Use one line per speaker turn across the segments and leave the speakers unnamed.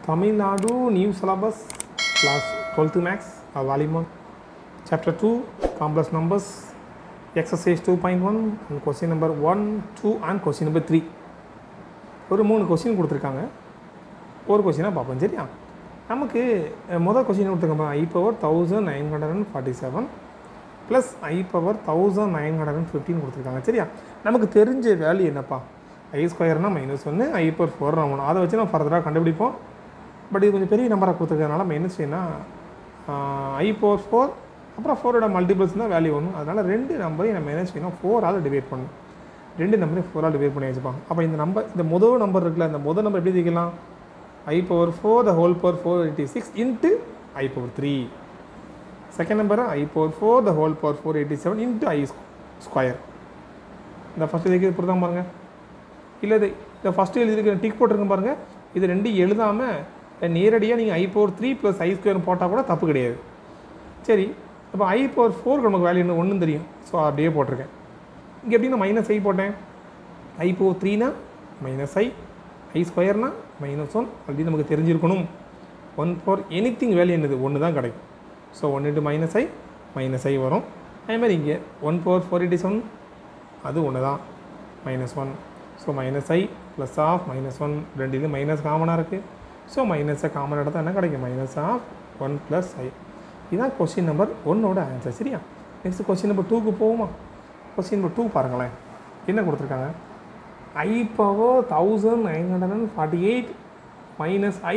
Tamil new syllabus class 12th max uh, volume 1 chapter 2 complex numbers exercise 2.1 and question number 1 2 and question number 3 ஒரு மூணு question கொடுத்துருக்காங்க ஒரு கொஸ்டினாக பார்ப்போம் சரியா நமக்கு அஹ், முதல் கொஸ்டின் கொடுத்துருக்கோம் i power thousand nine hundred and forty seven plus i power thousand nine hundred and fifteen கொடுத்துருக்காங்க சரியா நமக்கு தெரிஞ்ச வேல்யூ என்னப்பா ஐ ஸ்கொயர்னா மைனஸ் ஒன்று ஐ பவர் ஃபோர் ஒன்று அதை வச்சு நம்ம ஃபர்தராக கண்டுபிடிப்போம் பட் இது கொஞ்சம் பெரிய நம்பராக கொடுத்துருக்கறதுனால நம்ம என்ன செய்யணும் ஐ பவர் ஃபோர் அப்புறம் ஃபோரோட மல்டிபிள்ஸ் தான் வேல்யூ ஒன்று அதனால் ரெண்டு நம்பரையும் நம்ம என்ன செய்யணும் ஃபோரால் டிவைட் பண்ணணும் ரெண்டு நம்பரையும் ஃபோரால் டிவைட் பண்ணி வச்சுப்பாங்க அப்போ இந்த நம்பர் இந்த முதல் நம்பர் இருக்குல்ல இந்த முதல் நம்பர் எப்படி தீக்கலாம் i power four the whole power four eighty six into i power three second number i power four the whole power four eighty seven into i square இந்த ஃபஸ்ட் இதுக்கு இப்படி தான் பாருங்கள் இல்லை இது இந்த ஃபஸ்ட்டு எழுதிருக்க டிக் போட்டிருக்கேன் பாருங்கள் இது ரெண்டும் எழுதாமல் நேரடியாக நீங்கள் i power three plus i square போட்டால் கூட தப்பு கிடையாது சரி அப்போ ஐ பவர் ஃபோருக்கு நமக்கு வேல்யூ இன்னும் ஒன்றும் தெரியும் ஸோ அப்படியே போட்டிருக்கேன் இங்கே எப்படி நான் மைனஸ் ஐ போட்டேன் ஐ பவர் த்ரீனா மைனஸ் ஐ ஐ ஸ்கொயர்னா மைனஸ் ஒன் அப்படி நமக்கு தெரிஞ்சிருக்கணும் one for anything value என்னது ஒன்று தான் கிடைக்கும் so one into minus i minus i வரும் அதே மாதிரி இங்கே one power four eighty seven அது ஒன்று தான் minus one so minus i plus of minus one ரெண்டு இது மைனஸ் காமனாக இருக்குது ஸோ மைனஸை காமன் எடுத்தால் என்ன கிடைக்கும் minus of one plus i இதுதான் கொஸ்டின் நம்பர் ஒன்னோட ஆன்சர் சரியா நெக்ஸ்ட் கொஸ்டின் நம்பர் டூக்கு போகுமா கொஸ்டின் நம்பர் டூ பாருங்களேன் என்ன கொடுத்துருக்காங்க i power thousand nine hundred and forty eight minus i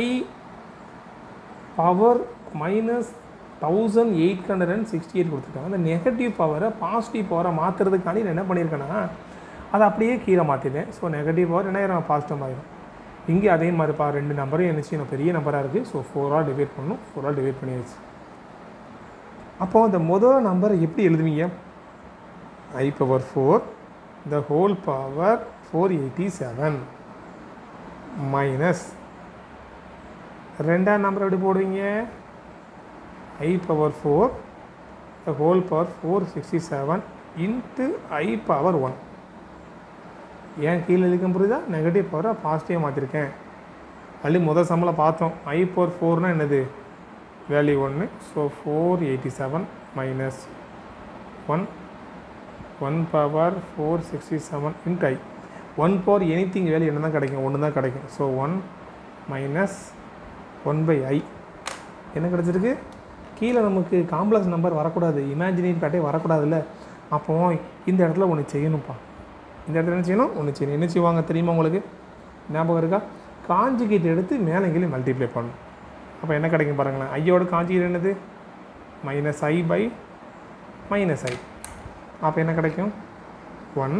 power minus thousand eight hundred and sixty eight கொடுத்துருக்காங்க அந்த நெகட்டிவ் பவரை பாசிட்டிவ் பவரை மாற்றுறதுக்காண்டி நான் என்ன பண்ணியிருக்கேன்னா அதை அப்படியே கீழே மாற்றிட்டேன் ஸோ நெகட்டிவ் பவர் என்ன ஆயிரும் பாசிட்டிவ் ஆயிரும் இங்கே அதே மாதிரிப்பா ரெண்டு நம்பரும் என்ன செய்யணும் பெரிய நம்பராக இருக்குது ஸோ ஃபோராக டிவைட் பண்ணணும் ஃபோராக டிவைட் பண்ணியாச்சு அப்போ அந்த முதல் நம்பரை எப்படி எழுதுவீங்க i power four the whole power four eighty seven minus ரெண்டாம் நம்பர் எப்படி போடுவீங்க i power four the whole power four sixty seven into i power one ஏன் கீழே எழுதிக்க புரியுதா நெகட்டிவ் பவரை பாசிட்டிவாக மாற்றிருக்கேன் அள்ளி முதல் சம்பளம் பார்த்தோம் ஐ பவர் ஃபோர்னால் என்னது வேல்யூ ஒன்று so four eighty seven minus one one power four sixty seven into i one power anything value என்ன தான் கிடைக்கும் ஒன்று தான் கிடைக்கும் so one minus one by i என்ன கிடச்சிருக்கு கீழே நமக்கு காம்ப்ளெக்ஸ் நம்பர் வரக்கூடாது இமேஜினரி பேட்டே வரக்கூடாதுல்ல அப்போ இந்த இடத்துல ஒன்று செய்யணும்ப்பா இந்த இடத்துல என்ன செய்யணும் ஒன்று செய்யணும் என்ன செய்வாங்க தெரியுமா உங்களுக்கு ஞாபகம் இருக்கா காஞ்சிகேட் எடுத்து மேலே கீழே மல்டிப்ளை பண்ணணும் அப்போ என்ன கிடைக்கும் பாருங்களேன் ஐயோட காஞ்சிகேட் என்னது minus i by minus i அப்போ என்ன கிடைக்கும் ஒன்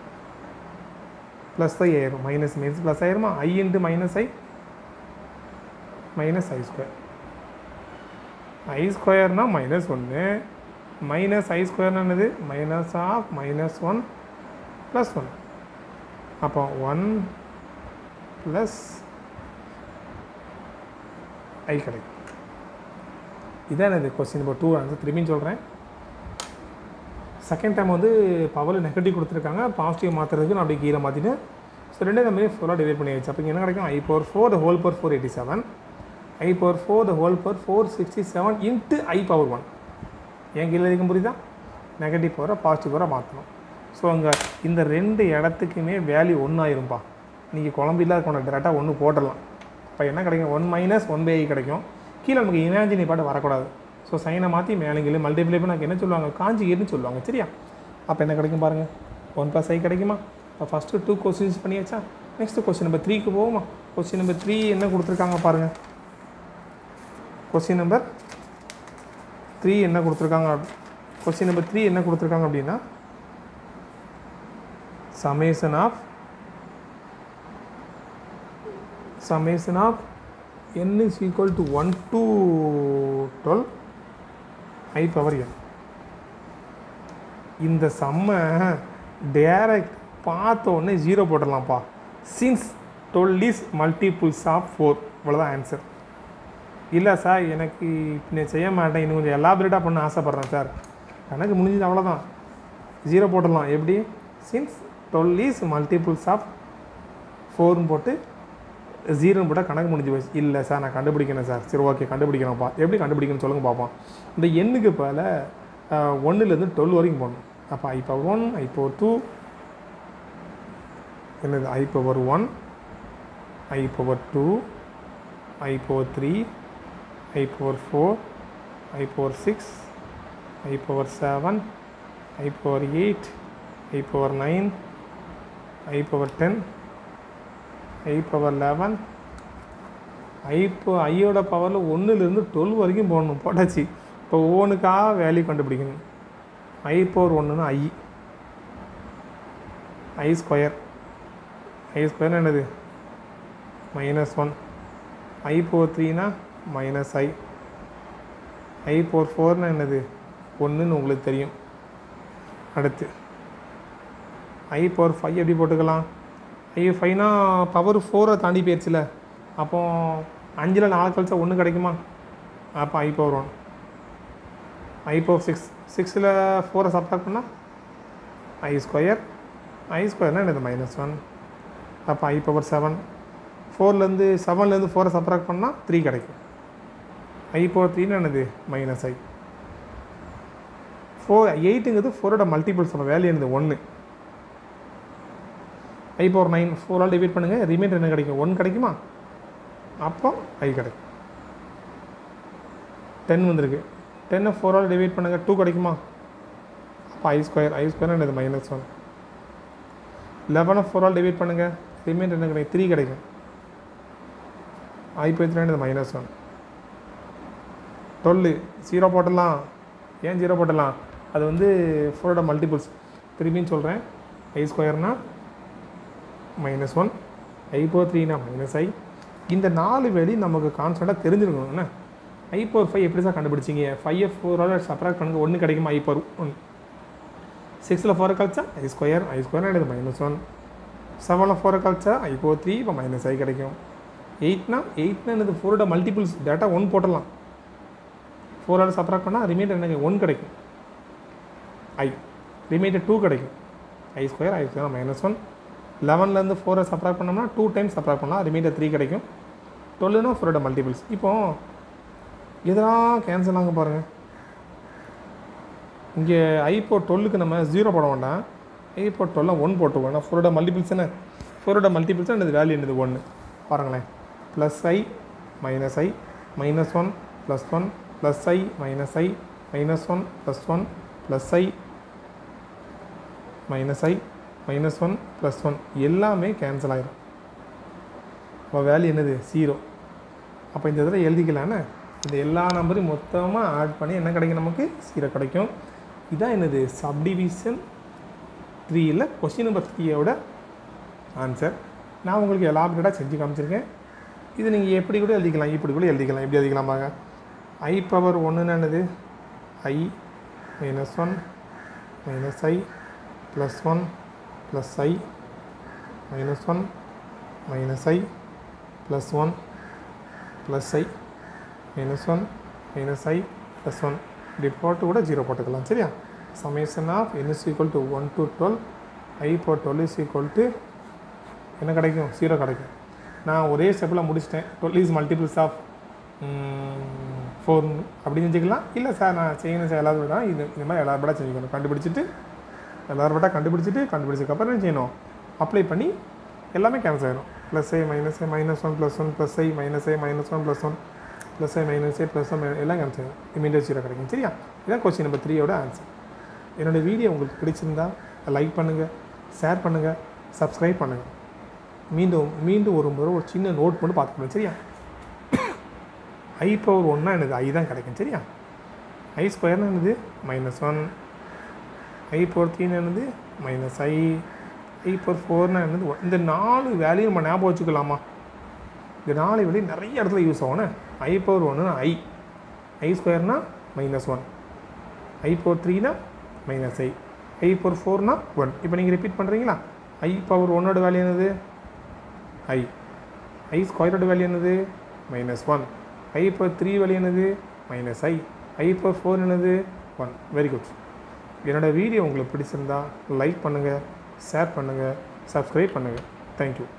ப்ளஸ் ஐ ஆயிரும் மைனஸ் மைனஸ் ப்ளஸ் ஆயிருமா i into minus i minus i square i ஸ்கொயர்னா மைனஸ் ஒன்று மைனஸ் ஐ ஸ்கொயர்னா என்னது minus of minus one plus one அப்போ ஒன் ப்ளஸ் ஐ கிடைக்கும் இதான் இது கொஸ்டின் நம்பர் டூ ஆன்சர் திரும்பியும் சொல்கிறேன் செகண்ட் டைம் வந்து பவர் நெகட்டிவ் கொடுத்துருக்காங்க பாசிட்டிவ் மாற்றுறதுக்கு நான் அப்படியே கீழே மாற்றிட்டேன் ஸோ ரெண்டே நம்பரையும் ஃபுல்லாக டிவைட் பண்ணி வச்சு அப்போ இங்க என்ன கிடைக்கும் i power four the whole power four eighty seven i power four the whole power four sixty seven into i power one ஏன் கீழே இருக்கும் புரியுதா நெகட்டிவ் பவரை பாசிட்டிவ் பவரை மாற்றணும் ஸோ அங்கே இந்த ரெண்டு இடத்துக்குமே வேல்யூ ஒன்று ஆயிரும்பா நீங்கள் குழம்பு இல்லாத கொண்ட டேரெக்டாக ஒன்று போட்டுடலாம் இப்போ என்ன கிடைக்கும் one minus one by i கிடைக்கும் கீழே நமக்கு இமேஜினி பாட்டு வரக்கூடாது ஸோ சைனை மாற்றி மேலே கீழே மல்டிப்ளை பண்ண என்ன சொல்லுவாங்க காஞ்சிகேட்னு சொல்லுவாங்க சரியா அப்போ என்ன கிடைக்கும் பாருங்கள் ஒன் ப்ளஸ் ஐ கிடைக்குமா இப்போ ஃபஸ்ட்டு டூ கொஸ்டின்ஸ் பண்ணியாச்சா நெக்ஸ்ட் கொஸ்டின் நம்பர் த்ரீக்கு போவோமா கொஸ்டின் நம்பர் த்ரீ என்ன கொடுத்துருக்காங்க பாருங்கள் கொஸ்டின் நம்பர் த்ரீ என்ன கொடுத்துருக்காங்க கொஸ்டின் நம்பர் த்ரீ என்ன கொடுத்துருக்காங்க அப்படின்னா summation of summation of n is equal to 1 to 12 i power n இந்த சம்மை டேரக்ட் பார்த்த உடனே ஜீரோ போட்டுடலாம்ப்பா since twelve is multiples of four இவ்வளோதான் ஆன்சர் இல்லை சார் எனக்கு நான் செய்ய மாட்டேன் இன்னும் கொஞ்சம் எலாபரேட்டாக பண்ண ஆசைப்பட்றேன் சார் கணக்கு முடிஞ்சது அவ்வளோதான் ஜீரோ போட்டுடலாம் எப்படி since twelve is multiples of ஃபோர்னு போட்டு ஜீரோன்னு போட்டால் கணக்கு முடிஞ்சு போச்சு இல்லை சார் நான் கண்டுபிடிக்கணும் சார் சரி ஓகே கண்டுபிடிக்கிறேன்ப்பா எப்படி கண்டுபிடிக்கணும்னு சொல்லுங்க பார்ப்போம் இந்த எண்ணுக்கு போல ஒன்றுலேருந்து டுவெல் வரைக்கும் போகணும் அப்போ i power one i power two என்னது i power one i power two i power three i power four i power six i power seven i power eight i power nine i power ten i power eleven i இப்போ ஐயோட பவரில் ஒன்றுலேருந்து twelve வரைக்கும் போடணும் போட்டாச்சு இப்போ ஒவ்வொன்றுக்காக value கண்டுபிடிக்கணும் i power ஒன்றுனா i i square i square என்னது மைனஸ் ஒன் ஐ பவர் த்ரீனா மைனஸ் ஐ ஐ பவர் ஃபோர்னா என்னது ஒன்றுன்னு உங்களுக்கு தெரியும் அடுத்து ஐ பவர் ஃபைவ் எப்படி போட்டுக்கலாம் ஐ ஃபைவ்னா பவர் ஃபோரை தாண்டி போயிடுச்சுல அப்போ அஞ்சில் நாலு கழிச்சா ஒன்று கிடைக்குமா அப்போ i power one i power six சிக்ஸில் ஃபோரை சப்ராக்ட் பண்ணால் ஐ ஸ்கொயர் ஐ ஸ்கொயர்னால் என்னது மைனஸ் ஒன் அப்போ ஐ பவர் செவன் ஃபோர்லேருந்து செவன்லேருந்து ஃபோரை சப்ராக்ட் பண்ணால் த்ரீ கிடைக்கும் ஐ பவர் த்ரீன்னு என்னது மைனஸ் ஐ ஃபோர் எயிட்டுங்கிறது ஃபோரோட மல்டிபிள்ஸ் நம்ம வேல்யூ என்னது ஒன்று ஐ பவர் நைன் ஃபோரால் டிவைட் பண்ணுங்கள் ரிமைண்டர் என்ன கிடைக்கும் ஒன் கிடைக்குமா அப்போ ஐ கிடைக்கும் டென் வந்திருக்கு டென்னை ஃபோரால் டிவைட் பண்ணுங்கள் டூ கிடைக்குமா அப்போ ஐ ஸ்கொயர் ஐ ஸ்கொயர் என்னது மைனஸ் ஒன் லெவனை ஃபோரால் டிவைட் பண்ணுங்கள் ரிமைண்டர் என்ன கிடைக்கும் த்ரீ கிடைக்கும் ஐ போய் three minus one twelve zero போட்டலாம் ஏன் ஜீரோ போட்டலாம் அது வந்து ஃபோரோட மல்டிபிள்ஸ் திரும்பின்னு சொல்கிறேன் ஐ ஸ்கொயர்னா மைனஸ் ஒன் ஐ பவர் த்ரீனா மைனஸ் ஐ இந்த நாலு வேலி நமக்கு கான்ஸ்டண்ட்டாக தெரிஞ்சிருக்கணும் என்ன ஐ பவர் ஃபைவ் எப்படி சார் கண்டுபிடிச்சிங்க ஃபைவ் எஃப் ஃபோரோட சப்ராக்ட் பண்ணுங்க ஒன்று கிடைக்குமா ஐ பவர் ஒன் சிக்ஸில் ஃபோரை கழிச்சா ஐ ஸ்கொயர் ஐ ஸ்கொயர் என்னது மைனஸ் ஒன் செவனில் ஃபோரை கழிச்சா ஐ பவர் த்ரீ இப்போ மைனஸ் ஐ கிடைக்கும் எயிட்னா எயிட்னா என்னது ஃபோரோட மல்டிபிள்ஸ் டேட்டா ஒன் போட்டலாம் ஃபோரோட சப்ராக்ட் பண்ணால் ரிமைண்டர் எனக்கு ஒன் கிடைக்கும் ஐ ரிமைண்டர் டூ கிடைக்கும் i square i square minus one லெவன்லேருந்து ஃபோரை சப்ராக்ட் பண்ணோம்னா டூ டைம்ஸ் சப்ராக்ட் பண்ணலாம் ரிமைண்டர் த்ரீ கிடைக்கும் டுவெல்லுனா ஃபோரோட மல்டிபிள்ஸ் இப்போ இதெல்லாம் கேன்சல் ஆக பாருங்கள் இங்கே ஐப்போ டுவெல்லுக்கு நம்ம ஜீரோ போட வேண்டாம் ஐப்போ டுவெல்லாம் ஒன் போட்டு வேண்டாம் ஃபோரோட மல்டிபிள்ஸ் என்ன ஃபோரோட மல்டிபிள்ஸ் என்னது வேல்யூ என்னது ஒன்று பாருங்களேன் plus i minus i minus one plus one plus i minus i minus one plus one plus i minus i minus one plus one எல்லாமே கேன்சல் ஆயிரும் அப்போ வேல்யூ என்னது ஜீரோ அப்போ இந்த இதில் எழுதிக்கலான்னு இந்த எல்லா நம்பரையும் மொத்தமாக ஆட் பண்ணி என்ன கிடைக்கும் நமக்கு ஜீரோ கிடைக்கும் இதான் என்னது சப்டிவிஷன் த்ரீயில் கொஸ்டின் நம்பர் த்ரீயோட ஆன்சர் நான் உங்களுக்கு எலாபரேட்டாக செஞ்சு காமிச்சிருக்கேன் இது நீங்கள் எப்படி கூட எழுதிக்கலாம் இப்படி கூட எழுதிக்கலாம் எப்படி எழுதிக்கலாம் பாருங்க ஐ பவர் ஒன்றுன்னு என்னது i minus one minus i plus one plus i minus one minus i plus one plus i minus one minus i plus one இப்படி போட்டு கூட ஜீரோ போட்டுக்கலாம் சரியா summation of n is equal to one to twelve i for twelve is equal to என்ன கிடைக்கும் zero கிடைக்கும் நான் ஒரே ஸ்டெப்பில் முடிச்சிட்டேன் twelve is multiples of four அப்படின்னு செஞ்சுக்கலாம் இல்லை சார் நான் செய்யணும் சார் எல்லாரும் விட இது இந்த மாதிரி எல்லாரும் செஞ்சுக்கணும் கண்டுபிடிச்சிட்டு எல்லாரும் கண்டுபிடிச்சிட்டு கண்டுபிடிச்சதுக்கப்புறம் என்ன செய்யணும் அப்ளை பண்ணி எல்லாமே கேன்சல் ஆயிடும் plus i minus i minus one plus one plus i minus i minus one plus one plus i minus i plus one எல்லாம் கேன்சல் ஆயிடும் இமீடியட் ஜீரோ கிடைக்கும் சரியா இதான் கொஸ்டின் நம்பர் த்ரீயோட ஆன்சர் என்னோடய வீடியோ உங்களுக்கு பிடிச்சிருந்தா லைக் பண்ணுங்கள் ஷேர் பண்ணுங்கள் சப்ஸ்கிரைப் பண்ணுங்கள் மீண்டும் மீண்டும் ஒரு முறை ஒரு சின்ன நோட் மட்டும் பார்த்துக்கணும் சரியா ஐ பவர் ஒன்றா எனக்கு ஐ தான் கிடைக்கும் சரியா ஐ ஸ்கொயர்னா என்னது மைனஸ் ஒன் ஐ பவர் த்ரீன்னு என்னது மைனஸ் ஐ ஐ பவர் ஃபோர்னா என்னது one. இந்த நாலு வேல்யூ நம்ம ஞாபகம் வச்சுக்கலாமா இந்த நாலு வேல்யூ நிறைய இடத்துல யூஸ் ஆகும் ஐ பவர் ஒன்றுனா ஐ ஐ ஸ்கொயர்னா மைனஸ் ஒன் ஐ பவர் த்ரீனா மைனஸ் ஐ ஐ பவர் ஃபோர்னா ஒன் இப்போ நீங்கள் ரிப்பீட் பண்ணுறீங்களா ஐ பவர் ஒன்னோட வேல்யூ என்னது ஐ ஐ ஸ்கொயரோட வேல்யூ என்னது minus one i power three value என்னது minus i i power four என்னது ஒன் வெரி குட் என்னோடய வீடியோ உங்களுக்கு பிடிச்சிருந்தா லைக் பண்ணுங்கள் ஷேர் பண்ணுங்கள் சப்ஸ்கிரைப் பண்ணுங்கள் தேங்க்யூ